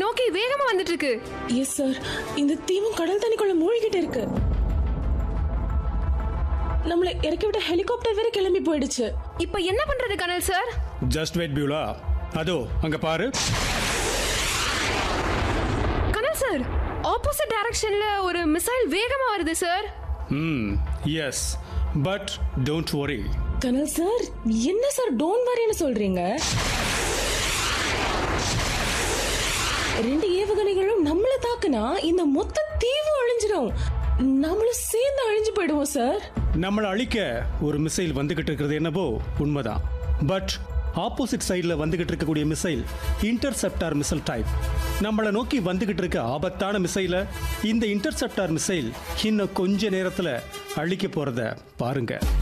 நோக்கி வேகமா வந்துட்டு இருக்கு எஸ் சார் இந்த தீவும் கடல் தண்ணிக்குள்ள மூழ்கிட்டு இருக்கு நம்மளை இறக்கி விட்ட ஹெலிகாப்டர் வேற கிளம்பி போயிடுச்சு இப்ப என்ன பண்றது கனல் சார் ஜஸ்ட் வெயிட் பியூலா அதோ அங்க பாரு கனல் சார் ஆப்போசிட் டைரக்ஷன்ல ஒரு மிசைல் வேகமா வருது சார் ம் எஸ் பட் டோன்ட் worry கனல் சார் என்ன சார் டோன்ட் வரின்னு சொல்றீங்க ரெண்டு ஏவுகணைகளும் நம்மள தாக்குனா இந்த மொத்த தீவும் அழிஞ்சிடும் நம்மளும் சேர்ந்து அழிஞ்சு போயிடுவோம் சார் நம்மளை அழிக்க ஒரு மிசைல் வந்துகிட்டு இருக்கிறது என்னவோ உண்மைதான் பட் ஆப்போசிட் சைடில் வந்துகிட்டு இருக்கக்கூடிய மிசைல் இன்டர்செப்டார் மிசைல் டைப் நம்மளை நோக்கி வந்துகிட்டு இருக்க ஆபத்தான மிசைலை இந்த இன்டர்செப்டார் மிசைல் இன்னும் கொஞ்ச நேரத்தில் அழிக்க போறத பாருங்க